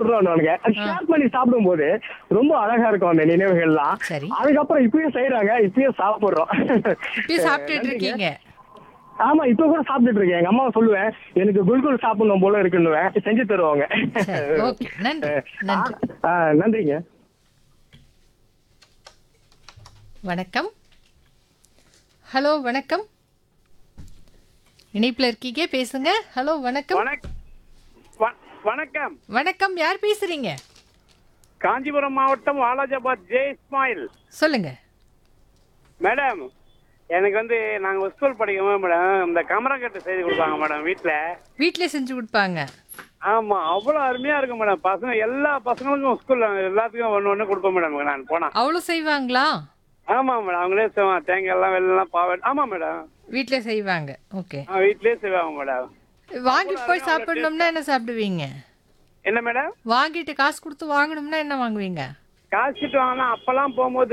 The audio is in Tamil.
சாப்பிடுறோம்னுவானுங்க அது ஷேர் பண்ணி சாப்பிடும்போது ரொம்ப அழகா இருக்கும் அந்த நினைவுகள்லாம் சரி. அதுக்கப்புறம் இப்பயும் செய்யறாங்க இப்பயும் சாப்பிடுறோம் இப்பயும் சாப்பிட்டுட்டு இருக்கீங்க ஆமா இப்ப கூட சாப்பிட்டுட்டு இருக்கேன் எங்க அம்மா சொல்லுவேன் எனக்கு குல்குல் சாப்பிடணும் போல இருக்குன்னுவேன் செஞ்சு தருவாங்க சரி ஓகே நன்றி நன்றி ஆ, நன்றிங்க வணக்கம் ஹலோ வணக்கம் இணைப்புல இருக்கீங்க பேசுங்க ஹலோ வணக்கம் வணக்- வ- வணக்கம் வணக்கம் யார் பேசுறீங்க காஞ்சிபுரம் மாவட்டம் வாலாஜாபாத் ஜே இஸ்மாயில் சொல்லுங்க மேடம் எனக்கு வந்து நாங்க ஸ்கூல் படிக்கும்போது மேடம் இந்த கமரக்கட்டு செய்து கொடுப்பாங்க மேடம் வீட்ல வீட்லயே செஞ்சு கொடுப்பாங்க ஆமா அவ்வளவு அருமையா இருக்கும் மேடம் பசங்க எல்லா பசங்களுக்கும் ஸ்கூல்ல எல்லாத்துக்கும் ஒண்ணு ஒண்ணு கொடுப்போம் மேடம் நான் போனா அவ்வளோ செய்வாங்களா ஆமா மேடம் அவங்களே செய்வாங்க தேங்காய் எல்லாம் வெள்ளம் பாவை ஆமா மேடம் வீட்லயே செய்வாங்க ஓகே ஆ, வீட்லயே செய்வாங்க மேடம் வாங்கிட்டு போய் சாப்பிடணும்னா என்ன சாப்பிடுவீங்க என்ன மேடம் வாங்கிட்டு காசு கொடுத்து வாங்கணும்னா என்ன வாங்குவீங்க காசு வாங்கினா அப்பெல்லாம் போகும்போது